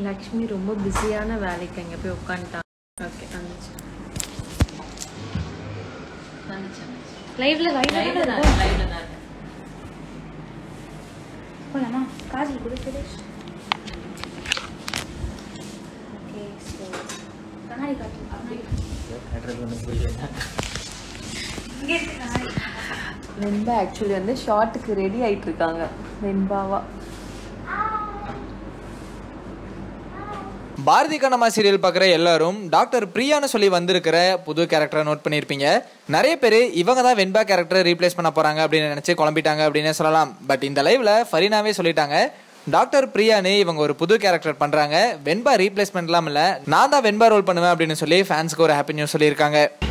லக்ஷ்மி ரொம்ப பிஸியான வேலைக்கு அங்கே போய் உட்காந்துட்டான் ஓகே வந்துச்சு லைவ்ல லைவ்ல லைவ்ல தான் லைவ்ல தான் போலாமா காஜல் கூட சுரேஷ் ஓகே ஸோ கண்ணாடி காட்டு கண்ணாடி இங்கே இருக்கு கண்ணாடி வெண்பா ஆக்சுவலி வந்து ஷார்ட்டுக்கு ரெடி ஆயிட்டு இருக்காங்க வெண்பாவா பாரதி கண்ணம்மா சீரியல் பார்க்குற எல்லாரும் டாக்டர் பிரியான்னு சொல்லி வந்திருக்கிற புது கேரக்டரை நோட் பண்ணியிருப்பீங்க நிறைய பேர் இவங்க தான் வெண்பா கேரக்டரை ரீப்ளேஸ் பண்ண போறாங்க அப்படின்னு நினைச்சு குழம்பிட்டாங்க அப்படின்னு சொல்லலாம் பட் இந்த லைவ்ல ஃபரீனாவே சொல்லிட்டாங்க டாக்டர் பிரியானு இவங்க ஒரு புது கேரக்டர் பண்றாங்க வெண்பா ரீப்ளேஸ்மெண்ட்லாம் இல்ல நான் தான் வெண்பா ரோல் பண்ணுவேன் அப்படின்னு சொல்லி ஃபேன்ஸ்க்கு ஒரு ஹாப்பி நியூஸ் சொல்லியிருக்காங்க